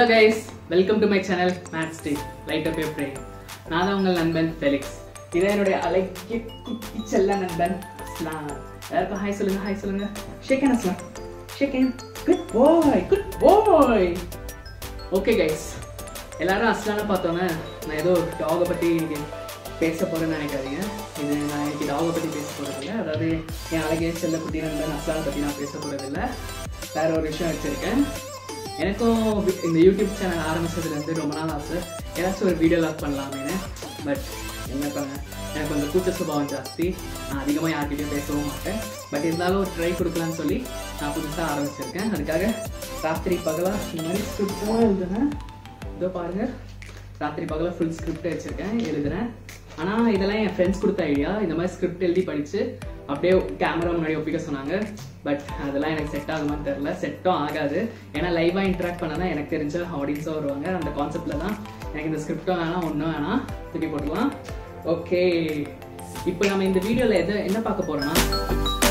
guys welcome to my channel maths day light up pray நான் தான் உங்கள் நண்பன் ஃபெலிக்ஸ் இதான் என்னுடைய அழகிய குட்டி செல்ல நண்பன் அஸ்லாம் யாருக்கும் ஹாய் சொல்லுங்க ஹாய் சொல்லுங்க ஷேக்கன் அஸ்லாம் ஷேக்கன் good bye good bye okay guys எல்லாரும் அஸ்லான பார்த்தோன்னே நான் ஏதோ டாகை பற்றி இன்னைக்கு பேச போகிறேன்னு நினைக்காதீங்க இது நான் இன்னைக்கு டாகை பற்றி பேச போகிறதில்ல அதாவது என் அழகிய செல்ல குட்டி நண்பன் அஸ்லானை பற்றி நான் பேச போகிறதில்ல வேற ஒரு விஷயம் வச்சுருக்கேன் எனக்கும் வி- இந்த யூடியூப் சேனல் ஆரம்பிச்சதுலேருந்து ரொம்ப நாள் ஆசை ஏதாச்சும் ஒரு வீடியோ லாக் பண்ணலாமேன்னு பட் என்ன பண்ண எனக்கு கொஞ்சம் கூச்ச சுபாவம் ஜாஸ்தி நான் அதிகமாக யார்கிட்டயும் பேசவும் மாட்டேன் பட் இருந்தாலும் ஒரு ட்ரை கொடுக்கலான்னு சொல்லி நான் புதுசாக ஆரம்பிச்சிருக்கேன் அதுக்காக ராத்திரி பகலாக இந்த மாதிரி ஸ்கிரிப்டாக எழுதுனேன் இதோ பாருங்கள் ராத்திரி பகலாக ஃபுல் ஸ்கிரிப்ட் வச்சுருக்கேன் எழுதுறேன் ஆனால் இதெல்லாம் என் ஃப்ரெண்ட்ஸ் கொடுத்த ஐடியா இந்த மாதிரி ஸ்கிரிப்ட் எழுதி படித்து அப்படியே கேமரா முன்னாடி ஒப்பிக்க சொன்னாங்க பட் அதெல்லாம் எனக்கு செட் ஆகுமான்னு தெரில செட்டும் ஆகாது ஏன்னா லைவாக இன்ட்ராக்ட் பண்ண தான் எனக்கு தெரிஞ்ச ஆடியன்ஸாக வருவாங்க அந்த கான்செப்டில் தான் எனக்கு இந்த ஸ்கிரிப்டும் வேணாம் ஒன்றும் வேணாம் தூக்கி போட்டுக்கலாம் ஓகே இப்போ நம்ம இந்த வீடியோவில் எதை என்ன பார்க்க போகிறோம்னா